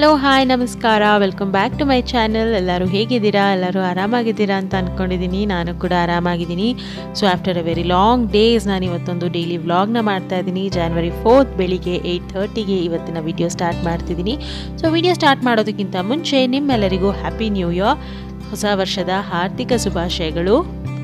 hello hi ನಮಸ್ಕಾರ welcome back to my channel ಎಲ್ಲರೂ ಹೇಗಿದ್ದೀರಾ ಎಲ್ಲರೂ ಆರಾಮಾಗಿದ್ದೀರಾ ಅಂತ ಅಂದ್ಕೊಂಡಿದ್ದೀನಿ ನಾನು ಕೂಡ ಆರಾಮಾಗಿದ್ದೀನಿ so after a very long days ನಾನು ಇವತ್ತೊಂದು ಡೈಲಿ ವ್ಲಾಗ್ನ ಮಾಡ್ತಾ ಇದ್ದೀನಿ ಜಾನ್ವರಿ ಫೋರ್ತ್ ಬೆಳಿಗ್ಗೆ ಏಯ್ಟ್ ಥರ್ಟಿಗೆ ಇವತ್ತಿನ ವಿಡಿಯೋ ಸ್ಟಾರ್ಟ್ ಮಾಡ್ತಿದ್ದೀನಿ ಸೊ ವಿಡಿಯೋ ಸ್ಟಾರ್ಟ್ ಮಾಡೋದಕ್ಕಿಂತ ಮುಂಚೆ ನಿಮ್ಮೆಲ್ಲರಿಗೂ ಹ್ಯಾಪಿ ನ್ಯೂ ಇಯರ್ ಹೊಸ ವರ್ಷದ ಹಾರ್ದಿಕ ಶುಭಾಶಯಗಳು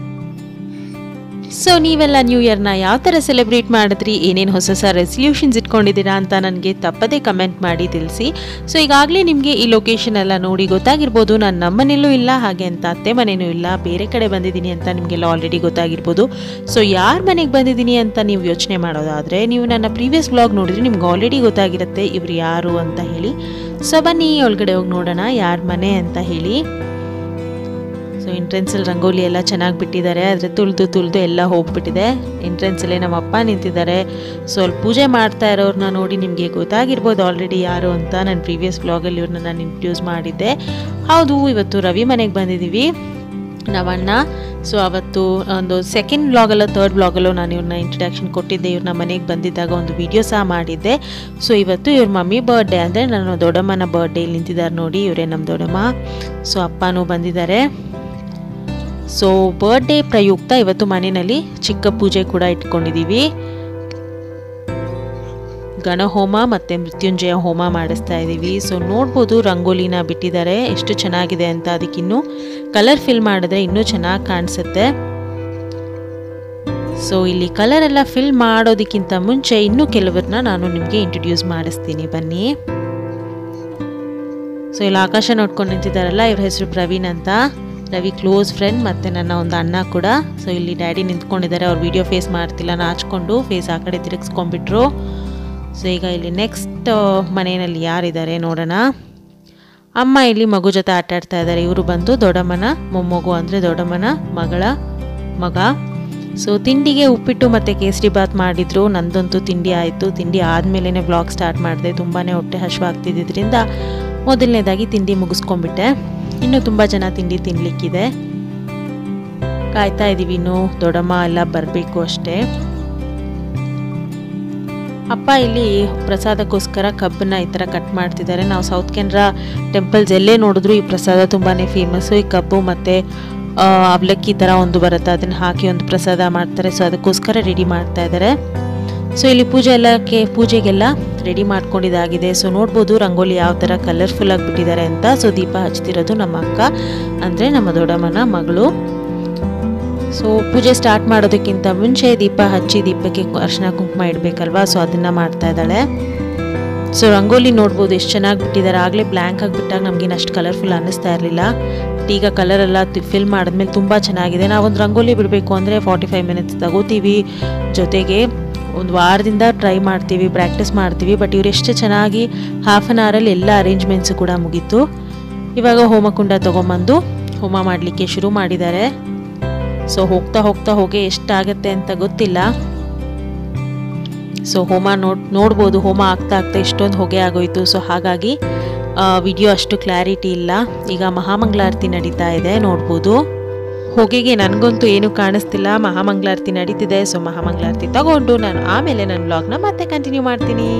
ಸೊ ನೀವೆಲ್ಲ ನ್ಯೂ ಇಯರ್ನ ಯಾವ ಥರ ಸೆಲೆಬ್ರೇಟ್ ಮಾಡಿದ್ರಿ ಏನೇನು ಹೊಸ ಹೊಸ ರೆಸಲ್ಯೂಷನ್ಸ್ ಇಟ್ಕೊಂಡಿದ್ದೀರಾ ಅಂತ ನನಗೆ ತಪ್ಪದೇ ಕಮೆಂಟ್ ಮಾಡಿ ತಿಳಿಸಿ ಸೊ ಈಗಾಗಲೇ ನಿಮಗೆ ಈ ಲೊಕೇಶನ್ ಎಲ್ಲ ನೋಡಿ ಗೊತ್ತಾಗಿರ್ಬೋದು ನಾನು ನಮ್ಮನೇಲೂ ಇಲ್ಲ ಹಾಗೆ ಅಂತ ಅತ್ತೆ ಮನೇನೂ ಇಲ್ಲ ಬೇರೆ ಕಡೆ ಬಂದಿದ್ದೀನಿ ಅಂತ ನಿಮಗೆಲ್ಲ ಆಲ್ರೆಡಿ ಗೊತ್ತಾಗಿರ್ಬೋದು ಸೊ ಯಾರ ಮನೆಗೆ ಬಂದಿದ್ದೀನಿ ಅಂತ ನೀವು ಯೋಚನೆ ಮಾಡೋದಾದರೆ ನೀವು ನನ್ನ ಪ್ರೀವಿಯಸ್ ವ್ಲಾಗ್ ನೋಡಿದ್ರೆ ನಿಮ್ಗೆ ಆಲ್ರೆಡಿ ಗೊತ್ತಾಗಿರುತ್ತೆ ಇವ್ರು ಯಾರು ಅಂತ ಹೇಳಿ ಸೊ ಬನ್ನಿ ಒಳಗಡೆ ಹೋಗಿ ನೋಡೋಣ ಯಾರ ಮನೆ ಅಂತ ಹೇಳಿ ಸೊ ಎಂಟ್ರೆನ್ಸಲ್ಲಿ ರಂಗೋಲಿ ಎಲ್ಲ ಚೆನ್ನಾಗಿ ಬಿಟ್ಟಿದ್ದಾರೆ ಆದರೆ ತುಳಿದು ತುಳಿದು ಎಲ್ಲ ಹೋಗ್ಬಿಟ್ಟಿದೆ ಎಂಟ್ರೆನ್ಸಲ್ಲೇ ನಮ್ಮ ಅಪ್ಪ ನಿಂತಿದ್ದಾರೆ ಸೊ ಅಲ್ಲಿ ಪೂಜೆ ಮಾಡ್ತಾ ಇರೋರನ್ನ ನೋಡಿ ನಿಮಗೆ ಗೊತ್ತಾಗಿರ್ಬೋದು ಆಲ್ರೆಡಿ ಯಾರು ಅಂತ ನಾನು ಪ್ರೀವಿಯಸ್ ವ್ಲಾಗಲ್ಲಿ ಇವ್ರನ್ನ ನಾನು ಇಂಟ್ರೊಡ್ಯೂಸ್ ಮಾಡಿದ್ದೆ ಹೌದು ಇವತ್ತು ರವಿ ಮನೆಗೆ ಬಂದಿದ್ದೀವಿ ನಮ್ಮಣ್ಣ ಸೊ ಅವತ್ತು ಒಂದು ಸೆಕೆಂಡ್ ವ್ಲಾಗಲ್ಲ ತರ್ಡ್ ವ್ಲಾಗಲ್ಲೂ ನಾನು ಇವ್ರನ್ನ ಇಂಟ್ರಡಕ್ಷನ್ ಕೊಟ್ಟಿದ್ದೆ ಇವ್ರನ್ನ ಮನೆಗೆ ಬಂದಿದ್ದಾಗ ಒಂದು ವಿಡಿಯೋ ಸಹ ಮಾಡಿದ್ದೆ ಸೊ ಇವತ್ತು ಇವ್ರ ಮಮ್ಮಿ ಬರ್ಡೇ ಅಂದರೆ ನನ್ನ ದೊಡ್ಡಮ್ಮನ ಬರ್ಡೇ ಇಲ್ಲಿ ನಿಂತಿದ್ದಾರೆ ನೋಡಿ ಇವರೇ ನಮ್ಮ ದೊಡ್ಡಮ್ಮ ಸೊ ಅಪ್ಪನೂ ಬಂದಿದ್ದಾರೆ ಸೊ ಬರ್ಡೇ ಪ್ರಯುಕ್ತ ಇವತ್ತು ಮನೆಯಲ್ಲಿ ಚಿಕ್ಕ ಪೂಜೆ ಕೂಡ ಇಟ್ಕೊಂಡಿದ್ದೀವಿ ಗಣಹೋಮ ಮತ್ತು ಮೃತ್ಯುಂಜಯ ಹೋಮ ಮಾಡಿಸ್ತಾ ಇದ್ದೀವಿ ಸೊ ನೋಡ್ಬೋದು ರಂಗೋಲಿನ ಬಿಟ್ಟಿದ್ದಾರೆ ಎಷ್ಟು ಚೆನ್ನಾಗಿದೆ ಅಂತ ಅದಕ್ಕಿನ್ನೂ ಕಲರ್ ಫಿಲ್ ಮಾಡಿದ್ರೆ ಇನ್ನೂ ಚೆನ್ನಾಗಿ ಕಾಣಿಸುತ್ತೆ ಸೊ ಇಲ್ಲಿ ಕಲರ್ ಎಲ್ಲ ಫಿಲ್ ಮಾಡೋದಕ್ಕಿಂತ ಮುಂಚೆ ಇನ್ನೂ ಕೆಲವ್ರನ್ನ ನಾನು ನಿಮಗೆ ಇಂಟ್ರೊಡ್ಯೂಸ್ ಮಾಡಿಸ್ತೀನಿ ಬನ್ನಿ ಸೊ ಇಲ್ಲಿ ಆಕಾಶ ನೋಡ್ಕೊಂಡು ನಿಂತಿದ್ದಾರಲ್ಲ ಇವ್ರ ಹೆಸರು ಪ್ರವೀಣ್ ಅಂತ ರವಿ ಕ್ಲೋಸ್ ಫ್ರೆಂಡ್ ಮತ್ತು ನನ್ನ ಒಂದು ಅಣ್ಣ ಕೂಡ ಸೊ ಇಲ್ಲಿ ಡ್ಯಾಡಿ ನಿಂತ್ಕೊಂಡಿದ್ದಾರೆ ಅವ್ರು ವಿಡಿಯೋ ಫೇಸ್ ಮಾಡ್ತಿಲ್ಲ ನಾಚ್ಕೊಂಡು ಫೇಸ್ ಆ ಕಡೆ ತಿರುಗಿಸ್ಕೊಂಡ್ಬಿಟ್ರು ಸೊ ಈಗ ಇಲ್ಲಿ ನೆಕ್ಸ್ಟ್ ಮನೆಯಲ್ಲಿ ಯಾರಿದ್ದಾರೆ ನೋಡೋಣ ಅಮ್ಮ ಇಲ್ಲಿ ಮಗು ಜೊತೆ ಆಟ ಆಡ್ತಾ ಇದ್ದಾರೆ ಇವರು ಬಂದು ದೊಡ್ಡಮ್ಮನ ಮೊಮ್ಮಗು ಅಂದರೆ ದೊಡ್ಡಮ್ಮನ ಮಗಳ ಮಗ ಸೊ ತಿಂಡಿಗೆ ಉಪ್ಪಿಟ್ಟು ಮತ್ತು ಕೇಸರಿ ಬಾತ್ ಮಾಡಿದ್ರು ನಂದಂತೂ ತಿಂಡಿ ಆಯಿತು ತಿಂಡಿ ಆದಮೇಲೆ ವ್ಲಾಗ್ ಸ್ಟಾರ್ಟ್ ಮಾಡಿದೆ ತುಂಬಾ ಹೊಟ್ಟೆ ಹಶ್ವಾಗ್ತಿದ್ದರಿಂದ ಮೊದಲನೇದಾಗಿ ತಿಂಡಿ ಮುಗಿಸ್ಕೊಂಡ್ಬಿಟ್ಟೆ ಇನ್ನೂ ತುಂಬ ಜನ ತಿಂಡಿ ತಿನ್ನಲಿಕ್ಕಿದೆ ಕಾಯ್ತಾ ಇದ್ದೀವಿ ಇನ್ನು ದೊಡ್ಡಮ್ಮ ಎಲ್ಲ ಬರಬೇಕು ಅಷ್ಟೇ ಅಪ್ಪ ಇಲ್ಲಿ ಪ್ರಸಾದಕ್ಕೋಸ್ಕರ ಕಬ್ಬನ್ನ ಈ ಥರ ಕಟ್ ಮಾಡ್ತಿದ್ದಾರೆ ನಾವು ಸೌತ್ ಕೆನರಾ ಟೆಂಪಲ್ಸ್ ಎಲ್ಲೇ ನೋಡಿದ್ರು ಈ ಪ್ರಸಾದ ತುಂಬಾ ಫೇಮಸ್ಸು ಈ ಕಬ್ಬು ಮತ್ತು ಅವಲಕ್ಕಿ ಥರ ಒಂದು ಬರುತ್ತೆ ಅದನ್ನು ಹಾಕಿ ಒಂದು ಪ್ರಸಾದ ಮಾಡ್ತಾರೆ ಸೊ ಅದಕ್ಕೋಸ್ಕರ ರೆಡಿ ಮಾಡ್ತಾ ಇದ್ದಾರೆ ಸೊ ಇಲ್ಲಿ ಪೂಜೆ ಎಲ್ಲಕ್ಕೆ ಪೂಜೆಗೆಲ್ಲ ರೆಡಿ ಮಾಡ್ಕೊಂಡಿದ್ದಾಗಿದೆ ಸೊ ನೋಡ್ಬೋದು ರಂಗೋಲಿ ಯಾವ ಥರ ಕಲರ್ಫುಲ್ ಆಗಿಬಿಟ್ಟಿದ್ದಾರೆ ಅಂತ ಸೊ ದೀಪ ಹಚ್ತಿರೋದು ನಮ್ಮ ಅಕ್ಕ ಅಂದರೆ ನಮ್ಮ ದೊಡ್ಡಮ್ಮನ ಮಗಳು ಸೊ ಪೂಜೆ ಸ್ಟಾರ್ಟ್ ಮಾಡೋದಕ್ಕಿಂತ ಮುಂಚೆ ದೀಪ ಹಚ್ಚಿ ದೀಪಕ್ಕೆ ಅರ್ಶಿನ ಕುಂಕುಮ ಇಡಬೇಕಲ್ವಾ ಸೊ ಅದನ್ನು ಮಾಡ್ತಾ ಇದ್ದಾಳೆ ಸೊ ರಂಗೋಲಿ ನೋಡ್ಬೋದು ಎಷ್ಟು ಚೆನ್ನಾಗಿ ಬಿಟ್ಟಿದ್ದಾರೆ ಆಗಲೇ ಬ್ಲ್ಯಾಂಕ್ ಆಗಿಬಿಟ್ಟಾಗ ನಮಗೇನು ಅಷ್ಟು ಕಲರ್ಫುಲ್ ಅನ್ನಿಸ್ತಾ ಇರಲಿಲ್ಲ ಈಗ ಕಲರ್ ಎಲ್ಲ ಫಿಲ್ ಮಾಡಿದ್ಮೇಲೆ ತುಂಬ ಚೆನ್ನಾಗಿದೆ ನಾವೊಂದು ರಂಗೋಲಿ ಬಿಡಬೇಕು ಅಂದರೆ ಫಾರ್ಟಿ ಫೈವ್ ಮಿನಿಟ್ಸ್ ತಗೋತೀವಿ ಜೊತೆಗೆ ಒಂದು ವಾರದಿಂದ ಟ್ರೈ ಮಾಡ್ತೀವಿ ಪ್ರಾಕ್ಟೀಸ್ ಮಾಡ್ತೀವಿ ಬಟ್ ಇವ್ರು ಎಷ್ಟು ಚೆನ್ನಾಗಿ ಹಾಫ್ ಆನ್ ಅವರಲ್ಲಿ ಎಲ್ಲ ಅರೇಂಜ್ಮೆಂಟ್ಸು ಕೂಡ ಮುಗೀತು ಇವಾಗ ಹೋಮಕುಂಡ ತೊಗೊಂಬಂದು ಹೋಮ ಮಾಡಲಿಕ್ಕೆ ಶುರು ಮಾಡಿದ್ದಾರೆ ಸೊ ಹೋಗ್ತಾ ಹೋಗ್ತಾ ಹೋಗಿ ಎಷ್ಟಾಗತ್ತೆ ಅಂತ ಗೊತ್ತಿಲ್ಲ ಸೊ ಹೋಮ ನೋಡ್ ನೋಡ್ಬೋದು ಹೋಮ ಆಗ್ತಾ ಆಗ್ತಾ ಎಷ್ಟೊಂದು ಹೊಗೆ ಆಗೋಯ್ತು ಸೊ ಹಾಗಾಗಿ ವಿಡಿಯೋ ಅಷ್ಟು ಕ್ಲಾರಿಟಿ ಇಲ್ಲ ಈಗ ಮಹಾಮಂಗಳಾರತಿ ನಡೀತಾ ಇದೆ ನೋಡ್ಬೋದು ಹೊಗೆಗೆ ನನಗಂತೂ ಏನು ಕಾಣಿಸ್ತಿಲ್ಲ ಮಹಾಮಂಗಳಾರತಿ ನಡೀತಿದೆ ಸೊ ಮಹಾಮಂಗಳಾರತಿ ತಗೊಂಡು ನಾನು ಆಮೇಲೆ ನನ್ನ ವ್ಲಾಗ್ನ ಮತ್ತೆ ಕಂಟಿನ್ಯೂ ಮಾಡ್ತೀನಿ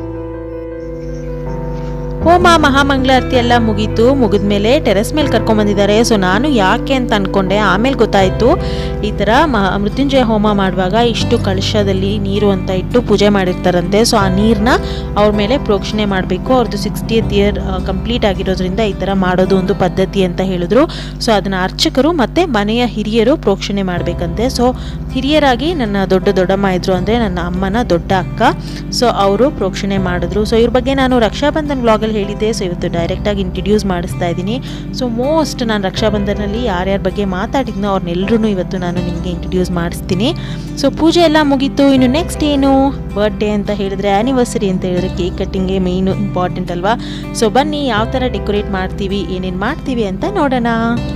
ಹೋಮ ಮಹಾಮಂಗಳಾರತಿ ಎಲ್ಲ ಮುಗೀತು ಮುಗಿದ್ಮೇಲೆ ಟೆರೆಸ್ ಮೇಲೆ ಕರ್ಕೊಂಬಂದಿದ್ದಾರೆ ಸೊ ನಾನು ಯಾಕೆ ಅಂತ ಅಂದ್ಕೊಂಡೆ ಆಮೇಲೆ ಗೊತ್ತಾಯಿತು ಈ ಥರ ಮಹಾ ಮೃತ್ಯುಂಜಯ ಹೋಮ ಮಾಡುವಾಗ ಇಷ್ಟು ಕಳಶದಲ್ಲಿ ನೀರು ಅಂತ ಇಟ್ಟು ಪೂಜೆ ಮಾಡಿರ್ತಾರಂತೆ ಸೊ ಆ ನೀರನ್ನ ಅವ್ರ ಮೇಲೆ ಪ್ರೋಕ್ಷಣೆ ಮಾಡಬೇಕು ಅವ್ರದ್ದು ಸಿಕ್ಸ್ಟಿಯತ್ ಇಯರ್ ಕಂಪ್ಲೀಟ್ ಆಗಿರೋದ್ರಿಂದ ಈ ಥರ ಮಾಡೋದು ಒಂದು ಪದ್ಧತಿ ಅಂತ ಹೇಳಿದ್ರು ಸೊ ಅದನ್ನು ಅರ್ಚಕರು ಮತ್ತು ಮನೆಯ ಹಿರಿಯರು ಪ್ರೋಕ್ಷಣೆ ಮಾಡಬೇಕಂತೆ ಸೊ ಹಿರಿಯರಾಗಿ ನನ್ನ ದೊಡ್ಡ ದೊಡ್ಡಮ್ಮ ಇದ್ರು ಅಂದರೆ ನನ್ನ ಅಮ್ಮನ ದೊಡ್ಡ ಅಕ್ಕ ಸೊ ಅವರು ಪ್ರೋಕ್ಷಣೆ ಮಾಡಿದ್ರು ಸೊ ಇವ್ರ ಬಗ್ಗೆ ನಾನು ರಕ್ಷಾಬಂಧನ್ ವ್ಲಾಗಲ್ಲಿ ಹೇಳಿದ್ದೆ ಸೊ ಇವತ್ತು ಡೈರೆಕ್ಟಾಗಿ ಇಂಟ್ರಡ್ಯೂಸ್ ಮಾಡಿಸ್ತಾ ಇದ್ದೀನಿ ಸೊ ಮೋಸ್ಟ್ ನಾನು ರಕ್ಷಾಬಂಧನಲ್ಲಿ ಯಾರ್ಯಾರ ಬಗ್ಗೆ ಮಾತಾಡಿದ್ನೋ ಅವ್ರನ್ನೆಲ್ಲರೂ ಇವತ್ತು ನಾನು ನಿಮಗೆ ಇಂಟ್ರಡ್ಯೂಸ್ ಮಾಡಿಸ್ತೀನಿ ಸೊ ಪೂಜೆ ಎಲ್ಲ ಮುಗೀತು ಇನ್ನು ನೆಕ್ಸ್ಟ್ ಏನು ಬರ್ಡೇ ಅಂತ ಹೇಳಿದ್ರೆ ಆ್ಯನಿವರ್ಸರಿ ಅಂತ ಹೇಳಿದ್ರೆ ಕೇಕ್ ಕಟ್ಟಿಂಗೇ ಮೇಯ್ನು ಇಂಪಾರ್ಟೆಂಟ್ ಅಲ್ವಾ ಸೊ ಬನ್ನಿ ಯಾವ ಥರ ಡೆಕೋರೇಟ್ ಮಾಡ್ತೀವಿ ಏನೇನು ಮಾಡ್ತೀವಿ ಅಂತ ನೋಡೋಣ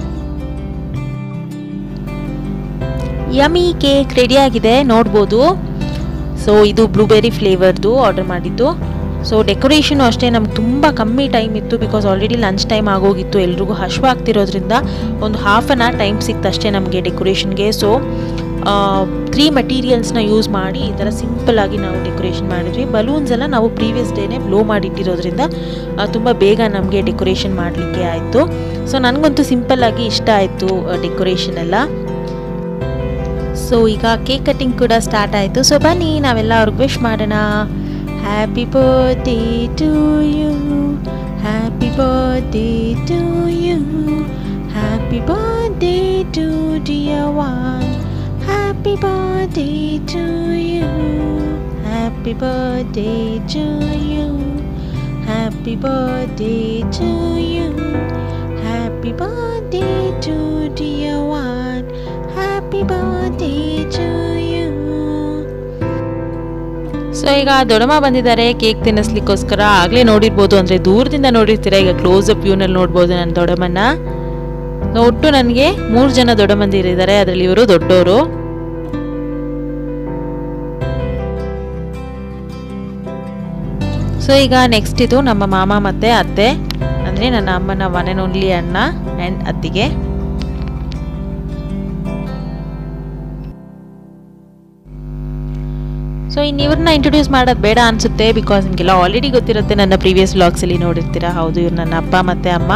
ಯಮಿ ಕೇಕ್ ರೆಡಿಯಾಗಿದೆ ನೋಡ್ಬೋದು ಸೊ ಇದು ಬ್ಲೂಬೆರಿ ಫ್ಲೇವರ್ದು ಆರ್ಡರ್ ಮಾಡಿದ್ದು ಸೊ ಡೆಕೋರೇಷನು ಅಷ್ಟೇ ನಮ್ಗೆ ತುಂಬ ಕಮ್ಮಿ ಟೈಮ್ ಇತ್ತು ಬಿಕಾಸ್ ಆಲ್ರೆಡಿ ಲಂಚ್ ಟೈಮ್ ಆಗೋಗಿತ್ತು ಎಲ್ರಿಗೂ ಹಶ್ವ ಆಗ್ತಿರೋದ್ರಿಂದ ಒಂದು ಹಾಫ್ ಆನ್ ಅವರ್ ಟೈಮ್ ಸಿಕ್ತು ಅಷ್ಟೇ ನಮಗೆ ಡೆಕೋರೇಷನ್ಗೆ ಸೊ ತ್ರೀ ಮಟೀರಿಯಲ್ಸ್ನ ಯೂಸ್ ಮಾಡಿ ಈ ಥರ ಸಿಂಪಲ್ಲಾಗಿ ನಾವು ಡೆಕೋರೇಷನ್ ಮಾಡಿದ್ವಿ ಬಲೂನ್ಸ್ ಎಲ್ಲ ನಾವು ಪ್ರೀವಿಯಸ್ ಡೇನೇ ಬ್ಲೋ ಮಾಡಿಟ್ಟಿರೋದ್ರಿಂದ ತುಂಬ ಬೇಗ ನಮಗೆ ಡೆಕೋರೇಷನ್ ಮಾಡಲಿಕ್ಕೆ ಆಯಿತು ಸೊ ನನಗಂತೂ ಸಿಂಪಲ್ಲಾಗಿ ಇಷ್ಟ ಆಯಿತು ಡೆಕೋರೇಷನ್ ಎಲ್ಲ ಸೊ ಈಗ ಕೇಕ್ ಕಟ್ಟಿಂಗ್ ಕೂಡ ಸ್ಟಾರ್ಟ್ ಆಯಿತು ಸೊ ಬನ್ನಿ ನಾವೆಲ್ಲ ಅವ್ರಿಗೆ ವಿಶ್ ಮಾಡೋಣ happy birthday to you happy birthday to you happy birthday to dear one happy birthday to you happy birthday to you happy birthday to you happy birthday to dear one happy birthday to you so ಈಗ ದೊಡಮ್ಮ ಬಂದಿದ್ದಾರೆ cake ತಿನ್ನಿಸ್ಲಿಕ್ಕೋಸ್ಕರ ಆಗಲೇ ನೋಡಿರ್ಬೋದು ಅಂದರೆ ದೂರದಿಂದ ನೋಡಿರ್ತೀರ ಈಗ close up ವ್ಯೂನಲ್ಲಿ ನೋಡ್ಬೋದು ನನ್ನ ದೊಡಮ್ಮನ್ನ ಒಟ್ಟು ನನಗೆ ಮೂರು ಜನ ದೊಡ್ಡಮಂದಿರಿದ್ದಾರೆ ಅದರಲ್ಲಿ ಇವರು ದೊಡ್ಡವರು ಸೊ ಈಗ ನೆಕ್ಸ್ಟ್ ಇದು ನಮ್ಮ ಮಾಮ ಮತ್ತು ಅತ್ತೆ ಅಂದರೆ ನನ್ನ ಅಮ್ಮನ ಒನ್ ಆ್ಯಂಡ್ ಓನ್ಲಿ ಅಣ್ಣ ಆ್ಯಂಡ್ ಅತ್ತಿಗೆ ಸೊ ಇನ್ನು ಇವ್ರನ್ನ ಇಂಟ್ರೊಡ್ಯೂಸ್ ಮಾಡೋದು ಬೇಡ ಅನಿಸುತ್ತೆ ಬಿಕಾಸ್ ನಿಮಗೆಲ್ಲ ಆಲ್ರೆಡಿ ಗೊತ್ತಿರುತ್ತೆ ನನ್ನ ಪ್ರೀವಿಯಸ್ ವ್ಲಾಗ್ಸಲ್ಲಿ ನೋಡಿರ್ತೀರಾ ಹೌದು ಇವ್ರು ನನ್ನ ಅಪ್ಪ ಮತ್ತು ಅಮ್ಮ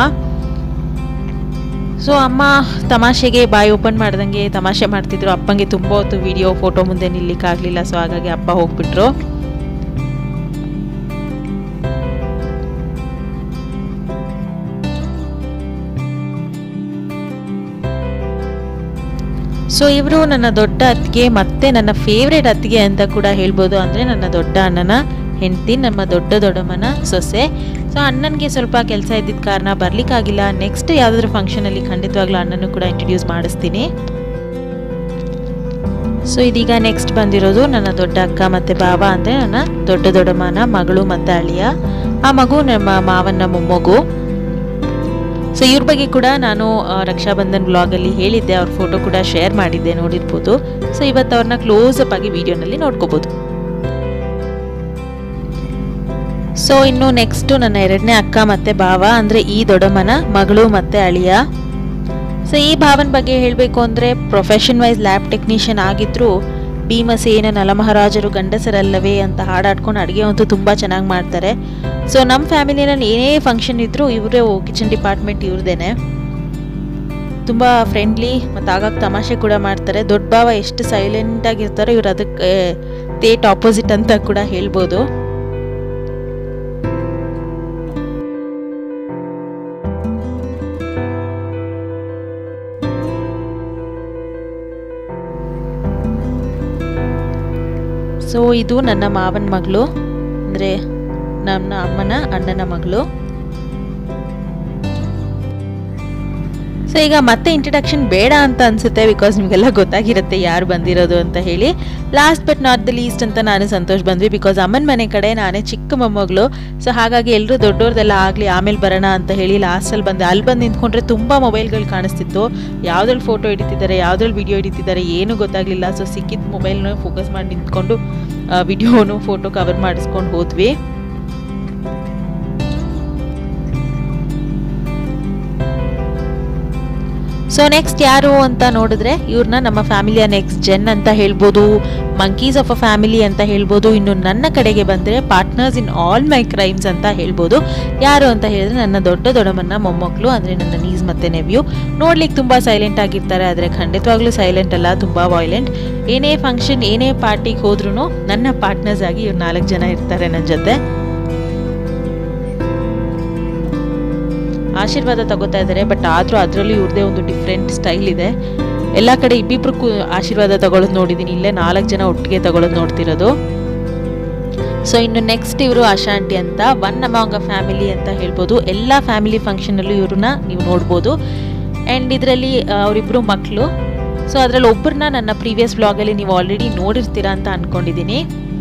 ಸೊ ಅಮ್ಮ ತಮಾಷೆಗೆ ಬಾಯಿ ಓಪನ್ ಮಾಡ್ದಂಗೆ ತಮಾಷೆ ಮಾಡ್ತಿದ್ರು ಅಪ್ಪಂಗೆ ತುಂಬ ಹೊತ್ತು ವಿಡಿಯೋ ಫೋಟೋ ಮುಂದೆ ನಿಲ್ಲಿಕ್ಕಾಗಲಿಲ್ಲ ಸೊ ಹಾಗಾಗಿ ಅಪ್ಪ ಹೋಗ್ಬಿಟ್ರು ಸೊ ಇವರು ನನ್ನ ದೊಡ್ಡ ಅತ್ತಿಗೆ ಮತ್ತೆ ನನ್ನ ಫೇವ್ರೇಟ್ ಅತ್ತಿಗೆ ಅಂತ ಕೂಡ ಹೇಳ್ಬೋದು ಅಂದರೆ ನನ್ನ ದೊಡ್ಡ ಅಣ್ಣನ ಹೆಂಡತಿ ನಮ್ಮ ದೊಡ್ಡ ದೊಡ್ಡಮ್ಮನ ಸೊಸೆ ಸೊ ಅಣ್ಣನಿಗೆ ಸ್ವಲ್ಪ ಕೆಲಸ ಇದ್ದಿದ್ದ ಕಾರಣ ಬರಲಿಕ್ಕಾಗಿಲ್ಲ ನೆಕ್ಸ್ಟ್ ಯಾವುದಾದ್ರೂ ಫಂಕ್ಷನಲ್ಲಿ ಖಂಡಿತವಾಗ್ಲೂ ಅಣ್ಣನೂ ಕೂಡ ಇಂಟ್ರಡ್ಯೂಸ್ ಮಾಡಿಸ್ತೀನಿ ಸೊ ಇದೀಗ ನೆಕ್ಸ್ಟ್ ಬಂದಿರೋದು ನನ್ನ ದೊಡ್ಡ ಅಕ್ಕ ಮತ್ತು ಬಾವ ಅಂದರೆ ನನ್ನ ದೊಡ್ಡ ದೊಡ್ಡಮ್ಮನ ಮಗಳು ಮತ್ತು ಅಳಿಯ ಆ ಮಗು ನಮ್ಮ ಮಾವನ ಮೊಮ್ಮಗು ಸೊ ಇವ್ರ ಬಗ್ಗೆ ಕೂಡ ನಾನು ರಕ್ಷಾಬಂಧನ್ ಬ್ಲಾಗಲ್ಲಿ ಹೇಳಿದ್ದೆ ಅವ್ರ ಫೋಟೋ ಕೂಡ ಶೇರ್ ಮಾಡಿದ್ದೆ ನೋಡಿರ್ಬೋದು ಸೊ ಇವತ್ತು ಅವ್ರನ್ನ ಕ್ಲೋಸ್ ಅಪ್ ಆಗಿ ವಿಡಿಯೋನಲ್ಲಿ ನೋಡ್ಕೋಬೋದು ಸೊ ಇನ್ನು ನೆಕ್ಸ್ಟು ನನ್ನ ಎರಡನೇ ಅಕ್ಕ ಮತ್ತು ಭಾವ ಅಂದರೆ ಈ ದೊಡ್ಡಮ್ಮನ ಮಗಳು ಮತ್ತು ಅಳಿಯ ಸೊ ಈ ಭಾವನ ಬಗ್ಗೆ ಹೇಳಬೇಕು ಅಂದರೆ ಪ್ರೊಫೆಷನ್ ವೈಸ್ ಲ್ಯಾಬ್ ಟೆಕ್ನಿಷಿಯನ್ ಆಗಿದ್ದರೂ ಭೀಮಸೇನ ನಲಮಹಾರಾಜರು ಗಂಡಸರಲ್ಲವೇ ಅಂತ ಹಾಡಾಡ್ಕೊಂಡು ಅಡುಗೆ ಅಂತೂ ತುಂಬ ಚೆನ್ನಾಗಿ ಮಾಡ್ತಾರೆ ಸೊ ನಮ್ಮ ಫ್ಯಾಮಿಲಿನಲ್ಲಿ ಏನೇ ಫಂಕ್ಷನ್ ಇದ್ದರೂ ಇವರೇ ಕಿಚನ್ ಡಿಪಾರ್ಟ್ಮೆಂಟ್ ಇವ್ರದೇನೆ ತುಂಬ ಫ್ರೆಂಡ್ಲಿ ಮತ್ತು ಆಗಾಗ ತಮಾಷೆ ಕೂಡ ಮಾಡ್ತಾರೆ ದೊಡ್ಡ ಭಾವ ಎಷ್ಟು ಸೈಲೆಂಟಾಗಿರ್ತಾರೋ ಇವ್ರು ಅದಕ್ಕೆ ತೇಟ್ ಆಪೋಸಿಟ್ ಅಂತ ಕೂಡ ಹೇಳ್ಬೋದು ಸೊ ಇದು ನನ್ನ ಮಾವನ ಮಗಳು ಅಂದರೆ ನನ್ನ ಅಮ್ಮನ ಅಣ್ಣನ ಮಗಳು ಸೊ ಈಗ ಮತ್ತೆ ಇಂಟ್ರಡಕ್ಷನ್ ಬೇಡ ಅಂತ ಅನ್ಸುತ್ತೆ ಬಿಕಾಸ್ ನಿಮಗೆಲ್ಲ ಗೊತ್ತಾಗಿರುತ್ತೆ ಯಾರು ಬಂದಿರೋದು ಅಂತ ಹೇಳಿ last but not the least ಅಂತ ನಾನು ಸಂತೋಷ್ ಬಂದ್ವಿ ಬಿಕಾಸ್ ಅಮ್ಮನ ಮನೆ ಕಡೆ ನಾನೇ ಚಿಕ್ಕ ಮೊಮ್ಮಗಳು ಸೊ ಹಾಗಾಗಿ ಎಲ್ಲರೂ ದೊಡ್ಡವ್ರದೆಲ್ಲ ಆಗಲಿ ಆಮೇಲೆ ಬರೋಣ ಅಂತ ಹೇಳಿ ಲಾಸ್ಟಲ್ಲಿ ಬಂದೆ ಅಲ್ಲಿ ಬಂದು ನಿಂತ್ಕೊಂಡ್ರೆ ತುಂಬ ಮೊಬೈಲ್ಗಳು ಕಾಣಿಸ್ತಿತ್ತು ಯಾವುದ್ರಲ್ಲಿ ಫೋಟೋ ಹಿಡಿತಿದ್ದಾರೆ ಯಾವುದ್ರಲ್ಲಿ ವಿಡಿಯೋ ಹಿಡಿತಿದ್ದಾರೆ ಏನೂ ಗೊತ್ತಾಗಲಿಲ್ಲ ಸೊ ಸಿಕ್ಕಿದ ಮೊಬೈಲ್ನ ಫೋಕಸ್ ಮಾಡಿ ನಿಂತ್ಕೊಂಡು ವಿಡಿಯೋನು ಫೋಟೋ ಕವರ್ ಮಾಡಿಸ್ಕೊಂಡು ಹೋದ್ವಿ ಸೊ ನೆಕ್ಸ್ಟ್ ಯಾರು ಅಂತ ನೋಡಿದ್ರೆ ಇವ್ರನ್ನ ನಮ್ಮ ಫ್ಯಾಮಿಲಿಯ ನೆಕ್ಸ್ಟ್ ಜೆನ್ ಅಂತ ಹೇಳ್ಬೋದು ಮಂಕೀಸ್ ಆಫ್ ಅ ಫ್ಯಾಮಿಲಿ ಅಂತ ಹೇಳ್ಬೋದು ಇನ್ನು ನನ್ನ ಕಡೆಗೆ ಬಂದರೆ partners in all my crimes ಅಂತ ಹೇಳ್ಬೋದು ಯಾರು ಅಂತ ಹೇಳಿದ್ರೆ ನನ್ನ ದೊಡ್ಡ ದೊಡ್ಡಮ್ಮನ ಮೊಮ್ಮಕ್ಕಳು ಅಂದರೆ ನನ್ನ ನೀಸ್ ಮತ್ತು ನೆವ್ಯೂ ನೋಡ್ಲಿಕ್ಕೆ ತುಂಬ ಸೈಲೆಂಟ್ ಆಗಿರ್ತಾರೆ ಆದರೆ ಖಂಡಿತವಾಗ್ಲೂ ಸೈಲೆಂಟ್ ಅಲ್ಲ ತುಂಬ ವಾಯ್ಲೆಂಟ್ ಏನೇ ಫಂಕ್ಷನ್ ಏನೇ ಪಾರ್ಟಿಗೆ ಹೋದ್ರೂ ನನ್ನ ಪಾರ್ಟ್ನರ್ಸ್ ಆಗಿ ಇವ್ರು ನಾಲ್ಕು ಜನ ಇರ್ತಾರೆ ನನ್ನ ಜೊತೆ ಆಶೀರ್ವಾದ ತಗೋತಾ ಇದ್ದಾರೆ ಬಟ್ ಆದರೂ ಅದರಲ್ಲಿ ಇವ್ರದೇ ಒಂದು ಡಿಫ್ರೆಂಟ್ ಸ್ಟೈಲ್ ಇದೆ ಎಲ್ಲ ಕಡೆ ಇಬ್ಬಿಬ್ರು ಕು ಆಶೀರ್ವಾದ ತಗೊಳ್ಳೋದು ನೋಡಿದ್ದೀನಿ ಇಲ್ಲೇ ನಾಲ್ಕು ಜನ ಒಟ್ಟಿಗೆ ತಗೊಳ್ಳೋದು ನೋಡ್ತಿರೋದು ಸೊ ಇನ್ನು ನೆಕ್ಸ್ಟ್ ಇವರು ಆಶಾಂಟಿ ಅಂತ ಒನ್ ಅಮಾಂಗ್ ಅ ಫ್ಯಾಮಿಲಿ ಅಂತ ಹೇಳ್ಬೋದು ಎಲ್ಲ ಫ್ಯಾಮಿಲಿ ಫಂಕ್ಷನಲ್ಲೂ ಇವ್ರನ್ನ ನೀವು ನೋಡ್ಬೋದು ಆ್ಯಂಡ್ ಇದರಲ್ಲಿ ಅವರಿಬ್ಬರು ಮಕ್ಕಳು ಸೊ ಅದರಲ್ಲಿ ಒಬ್ಬರನ್ನ ನನ್ನ ಪ್ರೀವಿಯಸ್ ಬ್ಲಾಗಲ್ಲಿ ನೀವು ಆಲ್ರೆಡಿ ನೋಡಿರ್ತೀರಾ ಅಂತ ಅಂದ್ಕೊಂಡಿದ್ದೀನಿ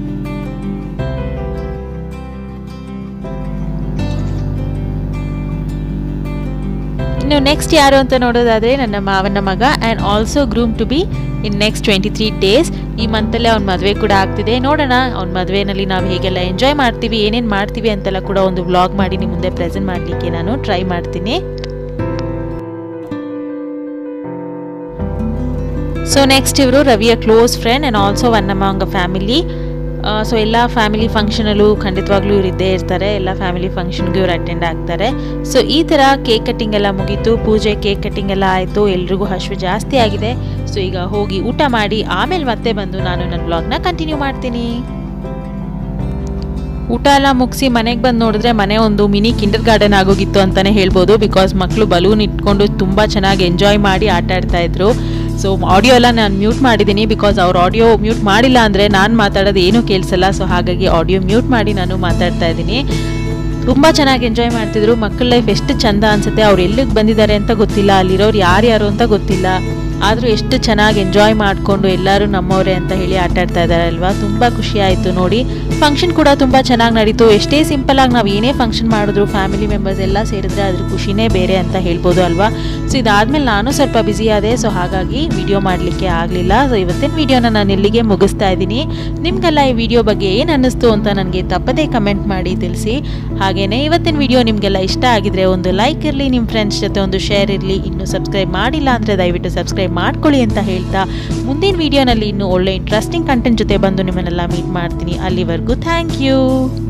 ಇನ್ನು ನೆಕ್ಸ್ಟ್ ಯಾರು ಅಂತ ನೋಡೋದಾದರೆ ನನ್ನ ಮಾವನ ಮಗ and also groom to be in next twenty three days ಈ ಮಂತಲ್ಲೇ ಅವ್ನ ಮದುವೆ ಕೂಡ ಆಗ್ತಿದೆ ನೋಡೋಣ ಅವ್ನ ಮದುವೆನಲ್ಲಿ ನಾವು ಹೇಗೆಲ್ಲ ಎಂಜಾಯ್ ಮಾಡ್ತೀವಿ ಏನೇನು ಮಾಡ್ತೀವಿ ಅಂತೆಲ್ಲ ಕೂಡ ಒಂದು ವ್ಲಾಗ್ ಮಾಡಿ ನಿಮ್ಮ ಮುಂದೆ ಪ್ರೆಸೆಂಟ್ ಮಾಡಲಿಕ್ಕೆ ನಾನು ಟ್ರೈ ಮಾಡ್ತೀನಿ ಸೊ ನೆಕ್ಸ್ಟ್ ಇವರು ರವಿಯ close friend and also one among a family so ಎಲ್ಲ ಫ್ಯಾಮಿಲಿ ಫಂಕ್ಷನಲ್ಲೂ ಖಂಡಿತವಾಗ್ಲೂ ಇವ್ರು ಇದ್ದೇ ಇರ್ತಾರೆ ಎಲ್ಲ ಫ್ಯಾಮಿಲಿ ಫಂಕ್ಷನ್ಗೆ ಇವ್ರು ಅಟೆಂಡ್ ಆಗ್ತಾರೆ ಸೊ ಈ ಥರ ಕೇಕ್ ಕಟ್ಟಿಂಗ್ ಎಲ್ಲ ಮುಗೀತು ಪೂಜೆ ಕೇಕ್ ಕಟ್ಟಿಂಗ್ ಎಲ್ಲ ಆಯಿತು ಎಲ್ರಿಗೂ ಹಶ್ವು ಜಾಸ್ತಿ ಆಗಿದೆ ಸೊ ಈಗ ಹೋಗಿ ಊಟ ಮಾಡಿ ಆಮೇಲೆ ಮತ್ತೆ ಬಂದು ನಾನು ನನ್ನ ಬ್ಲಾಗ್ನ ಕಂಟಿನ್ಯೂ ಮಾಡ್ತೀನಿ ಊಟ ಎಲ್ಲ ಮುಗಿಸಿ ಮನೆಗೆ ಬಂದು ನೋಡಿದ್ರೆ ಮನೆ ಒಂದು ಮಿನಿ ಕಿಂಡರ್ ಗಾರ್ಡನ್ ಆಗೋಗಿತ್ತು ಅಂತಲೇ ಹೇಳ್ಬೋದು ಬಿಕಾಸ್ ಮಕ್ಕಳು ಬಲೂನ್ ಇಟ್ಕೊಂಡು ತುಂಬ ಚೆನ್ನಾಗಿ ಎಂಜಾಯ್ ಮಾಡಿ ಆಟ ಆಡ್ತಾ ಇದ್ರು ಸೊ ಆಡಿಯೋ ಎಲ್ಲ ನಾನು ಮ್ಯೂಟ್ ಮಾಡಿದ್ದೀನಿ ಬಿಕಾಸ್ ಅವ್ರು ಆಡಿಯೋ ಮ್ಯೂಟ್ ಮಾಡಿಲ್ಲ ಅಂದರೆ ನಾನು ಮಾತಾಡೋದು ಏನೂ ಕೇಳಿಸಲ್ಲ ಸೊ ಹಾಗಾಗಿ ಆಡಿಯೋ ಮ್ಯೂಟ್ ಮಾಡಿ ನಾನು ಮಾತಾಡ್ತಾ ಇದ್ದೀನಿ ತುಂಬ ಚೆನ್ನಾಗಿ ಎಂಜಾಯ್ ಮಾಡ್ತಿದ್ರು ಮಕ್ಕಳ ಲೈಫ್ ಎಷ್ಟು ಚಂದ ಅನ್ಸುತ್ತೆ ಅವ್ರು ಎಲ್ಲಿಗೆ ಬಂದಿದ್ದಾರೆ ಅಂತ ಗೊತ್ತಿಲ್ಲ ಅಲ್ಲಿರೋರು ಯಾರ್ಯಾರು ಅಂತ ಗೊತ್ತಿಲ್ಲ ಆದರೂ ಎಷ್ಟು ಚೆನ್ನಾಗಿ ಎಂಜಾಯ್ ಮಾಡಿಕೊಂಡು ಎಲ್ಲರೂ ನಮ್ಮವರೇ ಅಂತ ಹೇಳಿ ಆಟ ಆಡ್ತಾ ಇದ್ದಾರೆ ಅಲ್ವಾ ತುಂಬ ಖುಷಿ ಆಯಿತು ನೋಡಿ ಫಂಕ್ಷನ್ ಕೂಡ ತುಂಬ ಚೆನ್ನಾಗಿ ನಡೀತು ಎಷ್ಟೇ ಸಿಂಪಲ್ ಆಗಿ ನಾವು ಏನೇ ಫಂಕ್ಷನ್ ಮಾಡಿದ್ರು ಫ್ಯಾಮಿಲಿ ಮೆಂಬರ್ಸ್ ಎಲ್ಲ ಸೇರಿದ್ರೆ ಅದ್ರ ಖುಷಿನೇ ಬೇರೆ ಅಂತ ಹೇಳ್ಬೋದು ಅಲ್ವಾ ಸೊ ಇದಾದಮೇಲೆ ನಾನು ಸ್ವಲ್ಪ ಬ್ಯುಸಿ ಆದೆ ಸೊ ಹಾಗಾಗಿ ವಿಡಿಯೋ ಮಾಡಲಿಕ್ಕೆ ಆಗಲಿಲ್ಲ ಸೊ ಇವತ್ತಿನ ವಿಡಿಯೋನ ನಾನು ಇಲ್ಲಿಗೆ ಮುಗಿಸ್ತಾ ಇದ್ದೀನಿ ನಿಮಗೆಲ್ಲ ಈ ವಿಡಿಯೋ ಬಗ್ಗೆ ಏನು ಅನ್ನಿಸ್ತು ಅಂತ ನನಗೆ ತಪ್ಪದೇ ಕಮೆಂಟ್ ಮಾಡಿ ತಿಳಿಸಿ ಹಾಗೆಯೇ ಇವತ್ತಿನ ವಿಡಿಯೋ ನಿಮಗೆಲ್ಲ ಇಷ್ಟ ಆಗಿದ್ರೆ ಒಂದು ಲೈಕ್ ಇರಲಿ ನಿಮ್ಮ ಫ್ರೆಂಡ್ಸ್ ಜೊತೆ ಒಂದು ಶೇರ್ ಇರಲಿ ಇನ್ನೂ ಸಬ್ಸ್ಕ್ರೈಬ್ ಮಾಡಿಲ್ಲ ಅಂದರೆ ದಯವಿಟ್ಟು ಸಬ್ಸ್ಕ್ರೈಬ್ ಮಾಡ್ಕೊಳ್ಳಿ ಅಂತ ಹೇಳ್ತಾ ಮುಂದಿನ ವಿಡಿಯೋನಲ್ಲಿ ಇನ್ನೂ ಒಳ್ಳೆ ಇಂಟ್ರೆಸ್ಟಿಂಗ್ ಕಂಟೆಂಟ್ ಜೊತೆ ಬಂದು ನಿಮ್ಮನ್ನೆಲ್ಲ ಮೀಟ್ ಮಾಡ್ತೀನಿ ಅಲ್ಲಿವರೆಗೂ ಥ್ಯಾಂಕ್ ಯು